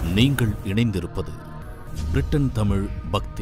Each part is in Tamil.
நீங்கள் இணைந்திருப்பது பிரிட்டன் தமிழ் பக்தி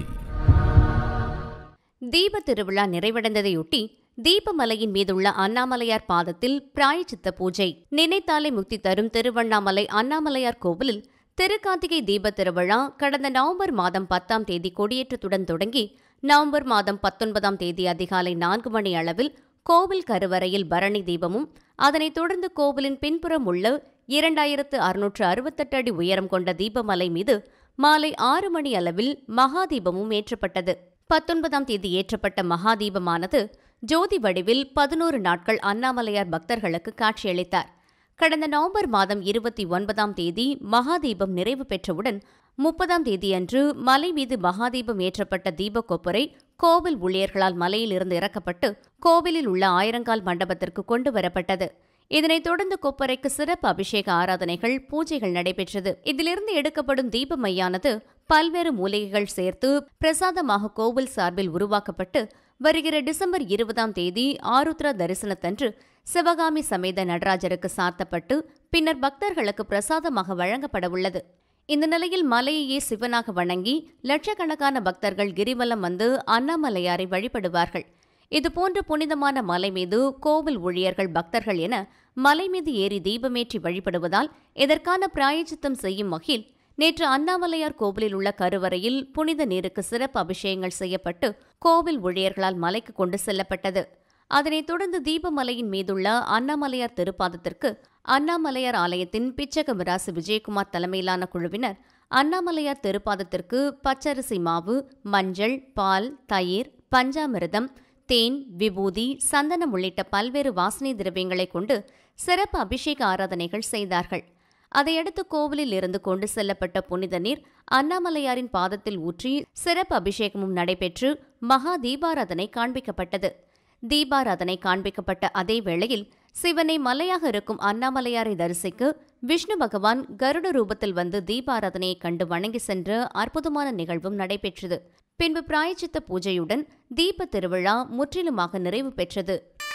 தீப திருவிழா நிறைவடைந்ததையொட்டி தீபமலையின் மீதுள்ள அண்ணாமலையார் பாதத்தில் பிராயச்சித்த பூஜை நினைத்தாலே முக்தி தரும் திருவண்ணாமலை அண்ணாமலையார் கோவிலில் திருக்கார்த்திகை தீப திருவிழா கடந்த நவம்பர் மாதம் பத்தாம் தேதி கொடியேற்றத்துடன் தொடங்கி நவம்பர் மாதம் பத்தொன்பதாம் தேதி அதிகாலை நான்கு மணி அளவில் கோவில் கருவறையில் பரணி தீபமும் அதனைத் தொடர்ந்து கோவிலின் பின்புறம் உள்ள இரண்டாயிரத்து அறுநூற்று அறுபத்தெட்டு அடி உயரம் கொண்ட தீபமலை மீது மாலை ஆறு மணி அளவில் மகாதீபமும் ஏற்றப்பட்டது பத்தொன்பதாம் தேதி ஏற்றப்பட்ட மகாதீபமானது ஜோதி வடிவில் பதினோரு நாட்கள் அண்ணாமலையார் பக்தர்களுக்கு காட்சியளித்தார் கடந்த நவம்பர் மாதம் இருபத்தி ஒன்பதாம் தேதி மகாதீபம் நிறைவு பெற்றவுடன் முப்பதாம் தேதியன்று மலை மீது மகாதீபம் ஏற்றப்பட்ட தீபக்கொப்பரை கோவில் ஊழியர்களால் மலையிலிருந்து இறக்கப்பட்டு கோவிலில் உள்ள ஆயிரங்கால் மண்டபத்திற்கு கொண்டு வரப்பட்டது இதனைத் தொடர்ந்து கொப்பரைக்கு சிறப்பு அபிஷேக ஆராதனைகள் பூஜைகள் நடைபெற்றது இதிலிருந்து எடுக்கப்படும் தீப மையானது பல்வேறு மூலிகைகள் சேர்த்து பிரசாதமாக கோவில் சார்பில் உருவாக்கப்பட்டு வருகிற டிசம்பர் இருபதாம் தேதி ஆருத்ரா தரிசனத்தன்று சிவகாமி சமேத நடராஜருக்கு சாத்தப்பட்டு பின்னர் பக்தர்களுக்கு பிரசாதமாக வழங்கப்பட உள்ளது இந்த நிலையில் மலையையே சிவனாக வணங்கி லட்சக்கணக்கான பக்தர்கள் கிரிவலம் வந்து அண்ணாமலையாரை வழிபடுவார்கள் இதுபோன்ற புனிதமான மலை மீது கோவில் ஊழியர்கள் பக்தர்கள் என மலை மீது ஏறி தீபமேற்றி வழிபடுவதால் இதற்கான பிராயச்சித்தம் செய்யும் வகையில் நேற்று அண்ணாமலையார் கோவிலில் உள்ள கருவறையில் புனித நீருக்கு சிறப்பு அபிஷேகங்கள் செய்யப்பட்டு கோவில் ஊழியர்களால் மலைக்கு கொண்டு செல்லப்பட்டது அதனைத் தொடர்ந்து தீபமலையின் மீதுள்ள அண்ணாமலையார் திருப்பாதத்திற்கு அண்ணாமலையார் ஆலயத்தின் பிச்சக மிராசு விஜயகுமார் தலைமையிலான குழுவினர் அண்ணாமலையார் திருப்பாதத்திற்கு பச்சரிசி மாவு மஞ்சள் பால் தயிர் பஞ்சாமிர்தம் தேன் விபூதி சந்தனம் உள்ளிட்ட பல்வேறு வாசனை திரவியங்களை கொண்டு சிறப்பு அபிஷேக ஆராதனைகள் செய்தார்கள் அதையடுத்து கோவிலில் இருந்து கொண்டு செல்லப்பட்ட புனித நீர் அண்ணாமலையாரின் பாதத்தில் ஊற்றி சிறப்பு அபிஷேகமும் நடைபெற்று மகா தீபாராதனை காண்பிக்கப்பட்டது தீபாராதனை காண்பிக்கப்பட்ட அதே வேளையில் சிவனை மலையாக இருக்கும் அண்ணாமலையாரை தரிசிக்க விஷ்ணு பகவான் கருட ரூபத்தில் வந்து தீபாராதனையை கண்டு வணங்கி சென்ற அற்புதமான நிகழ்வும் நடைபெற்றது பின்பு பிராயச்சித்த பூஜையுடன் தீப திருவிழா முற்றிலுமாக நிறைவு பெற்றது